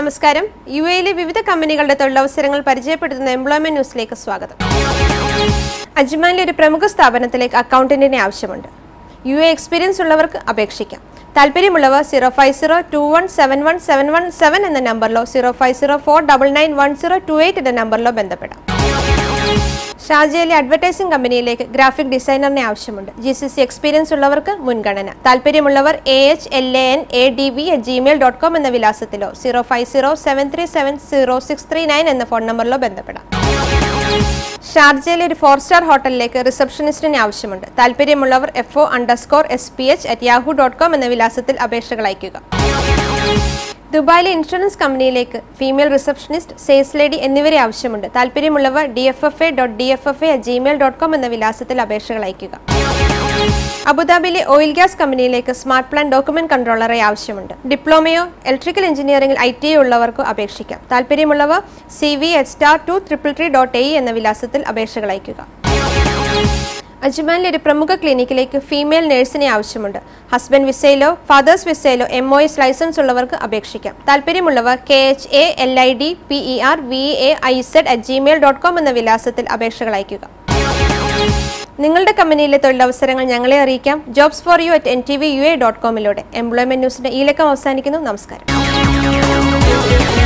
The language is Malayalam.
നമസ്കാരം യു എയിലെ വിവിധ കമ്പനികളുടെ തൊഴിലവസരങ്ങൾ പരിചയപ്പെടുത്തുന്ന എംപ്ലോയ്മെന്റ് ന്യൂസിലേക്ക് സ്വാഗതം അജ്മാനിലെ ഒരു പ്രമുഖ സ്ഥാപനത്തിലേക്ക് അക്കൗണ്ടന്റിനെ ആവശ്യമുണ്ട് യു എ എക്സ്പീരിയൻസ് ഉള്ളവർക്ക് അപേക്ഷിക്കാം താല്പര്യമുള്ളവർ zero five zero two one seven one seven one seven എന്ന നമ്പറിലോ zero five zero four double nine one zero two eight എന്ന നമ്പറിലോ ബന്ധപ്പെടാം ഷാർജയിലെ അഡ്വർടൈസിംഗ് കമ്പനിയിലേക്ക് ഗ്രാഫിക് ഡിസൈനറിനെ ആവശ്യമുണ്ട് ജി സി സി എക്സ്പീരിയൻസ് ഉള്ളവർക്ക് മുൻഗണന താല്പര്യമുള്ളവർ A H L A N A D V at Gmail dot com എന്ന വിലാസത്തിലോ zero five zero seven three seven zero six three nine എന്ന ഫോൺ നമ്പറിലോ ബന്ധപ്പെടാം ഷാർജയിലെ ഒരു ഫോർ സ്റ്റാർ ഹോട്ടലിലേക്ക് റിസപ്ഷനിസ്റ്റിനെ ആവശ്യമുണ്ട് താല്പര്യമുള്ളവർ F O underscore S P H at Yahoo dot com എന്ന വിലാസത്തിൽ അപേക്ഷകൾ അയയ്ക്കുക ദുബായിലെ ഇൻഷുറൻസ് കമ്പനിയിലേക്ക് ഫീമെയിൽ റിസപ്ഷനിസ്റ്റ് സെയിൽസ് ലേഡി എന്നിവരെ ആവശ്യമുണ്ട് താല്പര്യമുള്ളവർ D F F A dot D F F A Gmail dot com എന്ന വിലാസത്തിൽ അപേക്ഷകൾ അയയ്ക്കുക അബുദാബിയിലെ ഓയിൽ ഗ്യാസ് കമ്പനിയിലേക്ക് സ്മാർട്ട് പ്ലാൻ ഡോക്യുമെന്റ് കൺട്രോളറെ ആവശ്യമുണ്ട് ഡിപ്ലോമയോ ഇലക്ട്രിക്കൽ എഞ്ചിനീയറിംഗിൽ ഐ ടി ഉള്ളവർക്ക് അപേക്ഷിക്കാം താല്പര്യമുള്ളവർ C V H star two triple three dot A എന്ന വിലാസത്തിൽ അപേക്ഷകൾ അയയ്ക്കുക അജ്മാനിലെ ഒരു പ്രമുഖ ക്ലിനിക്കിലേക്ക് ഫീമെയിൽ നഴ്സിനെ ആവശ്യമുണ്ട് ഹസ്ബൻഡ് വിസയിലോ ഫാദേഴ്സ് വിസയിലോ എം ഒ എസ് ലൈസൻസ് ഉള്ളവർക്ക് അപേക്ഷിക്കാം താല്പര്യമുള്ളവർ K H A L I D P E R V A I Z at Gmail dot com എന്ന വിലാസത്തിൽ അപേക്ഷകൾ അയയ്ക്കുക നിങ്ങളുടെ കമ്പനിയിലെ തൊഴിലവസരങ്ങൾ ഞങ്ങളെ അറിയിക്കാം jobs for U at N T V U A dot കോമിലൂടെ എംപ്ലോയ്മെന്റ് ന്യൂസിന്റെ ഈ ലക്കം അവസാനിക്കുന്നു നമസ്കാരം